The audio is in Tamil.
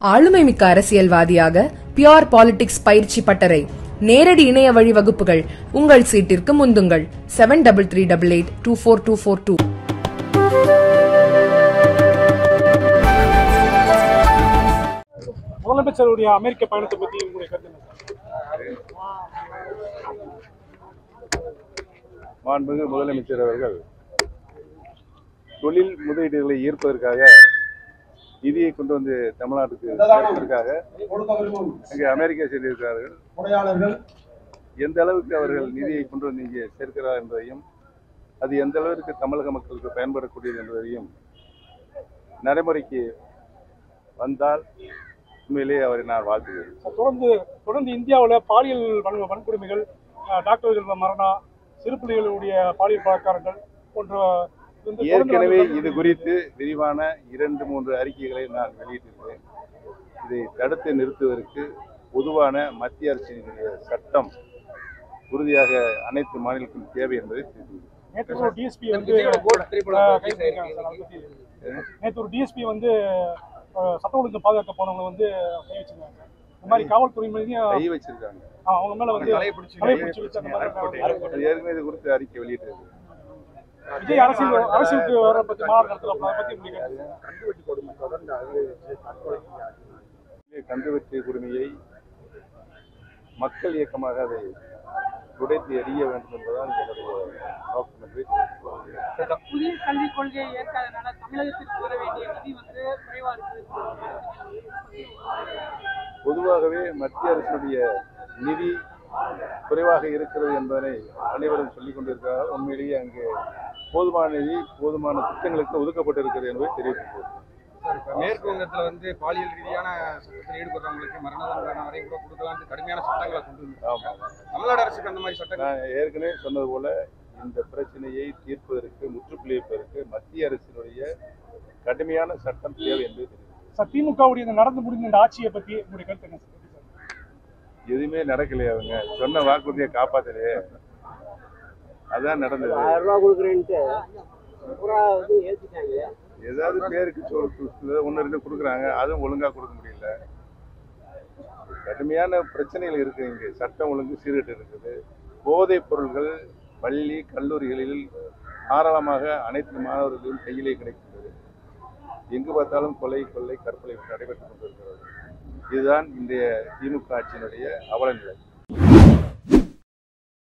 ஆளுமை மிக்க அரசியல்வாதியாக பியோர் பாலிடிக்ஸ் பயிற்சி பட்டறை நேரடி இணைய வழி வகுப்புகள் உங்கள் சீட்டிற்கு முந்துங்கள் seven double three double eight two four two four two முதலமைச்சருடைய அமெரிக்க பயணத்தை பத்தி உங்களுடைய கருத்து என்ன மாண்புமிகு முதலமைச்சர் அவர்கள் தொழில் முதலீடுகளை ஈர்ப்பதற்காக நிதியை கொண்டு வந்து தமிழ்நாட்டுக்கு சேர்ப்பதற்காக இங்கே அமெரிக்கா சென்றிருக்கிறார்கள் உரையாளர்கள் எந்த அளவுக்கு அவர்கள் நிதியை கொண்டு வந்து இங்கே சேர்க்கிறார் என்பதையும் அது எந்த அளவிற்கு தமிழக மக்களுக்கு பயன்படக்கூடியது என்பதையும் நடைமுறைக்கு வந்தால் உண்மையிலேயே அவரை நான் வாழ்த்துகிறேன் தொடர்ந்து தொடர்ந்து இந்தியாவில் பாலியல் வன் வன்கொடுமைகள் அஹ், டாக்டர்கள் மரணம் சிறு பிள்ளைகளுடைய பாலியல் பலாத்காரங்கள் போன்ற வந்து தொடர்ந்து ஏற்கனவே வந்து- இது குறித்து விரிவான இரண்டு மூன்று அறிக்கைகளை நான் வெளியிட்டிருக்கிறேன் இதை தடுத்து நிறுத்துவதற்கு பொதுவான மத்திய அரசினுடைய சட்டம் உறுதியாக அனைத்து மாநிலங்களுக்கும் தேவை என்பதை தெரிவித்துள்ளேன். நேற்று ஒரு டிஎஸ்பி வந்து அஹ், கைது பண்ணிருக்காங்க சார். அதை பத்தி நேற்று ஒரு டிஎஸ்பி வந்து அஹ், சட்ட ஒழுங்கு பாதுகாக்க போனவங்க வந்து கை வச்சிருக்காங்க இந்த மாதிரி காவல்துறை மீதையும் கை வச்சிருக்காங்க அஹ், அவங்க மேல வந்து தலை பிடிச்சி வச்சு அந்த மாதிரி அது ஏற்கனவே இது குறித்து அறிக்கை வெளியிட்டிருக்கு விஜய் அரசியல் அரசியலுக்கு வர பத்தி மாநாடு நடத்துறப்ப அதை பத்தி உங்களுக்கு கன்றுவெற்றி குடுமையை மக்கள் இயக்கமாக அதை துடைத்து எறிய வேண்டும் என்பதுதான் என்னுடைய நோக்கம் என்று தெரிவித்துள்ளேன். புதிய கல்விக் கொள்கையை ஏற்காதனால தமிழகத்திற்கு வர வேண்டிய நிதி வந்து குறைவா இருக்குது பொதுவாகவே மத்திய அரசுடைய நிதி குறைவாக இருக்கிறது என்பதனை அனைவரும் சொல்லிக் கொண்டிருக்கிறார்கள் உண்மையிலேயே அங்கே போதுமான நிதி போதுமான திட்டங்களுக்கு ஒதுக்கப்பட்டிருக்கிறது என்பதை தெரிவித்துள்ளது இப்ப மேற்கு வங்கத்துல வந்து பாலியல் ரீதியான சட்டத்தில் ஈடுபடுறவங்களுக்கு மரண தண்டனை வரை கூட கொடுக்கலாம்னு கடுமையான சட்டங்களை கொண்டு வந்து ஆமாம் தமிழ்நாடு அரசுக்கு அந்த மாதிரி சட்டங்கள் நான் ஏற்கனவே சொன்னது போல இந்த பிரச்சனையை தீர்ப்பதற்கு முற்றுப்புள்ளி வைப்பதற்கு மத்திய அரசினுடைய கடுமையான சட்டம் தேவை என்பதை தெரிவித்துள்ளது சார் திமுகவுடைய இந்த நடந்து முடிந்த இந்த ஆட்சியை பத்தி உங்களுடைய கருத்து என்ன சார் எதுவுமே நடக்கலையே அவங்க சொன்ன வாக்குறுதியை காப்பாத்தலையே அதான் நடந்தது ஆயிரம் ரூபா கொடுக்குறேன்ட்டு பூரா வந்து ஏற்றிட்டாங்க ஏதாவது பேருக்கு சொல் ஒன்று ரெண்டு கொடுக்குறாங்க அதுவும் ஒழுங்கா கொடுக்க முடியல கடுமையான பிரச்சனைகள் இருக்கு இங்கே சட்டம் ஒழுங்கு சீர்கெட்டு இருக்குது போதைப் பொருள்கள் பள்ளி கல்லூரிகளில் தாராளமாக அனைத்து மாணவர்களும் கையிலே கிடைக்கின்றது எங்கு பார்த்தாலும் கொலை கொள்ளை கற்பனை நடைபெற்றுக் கொண்டிருக்கிறது இதுதான் இன்றைய திமுக ஆட்சியினுடைய அவல நிலை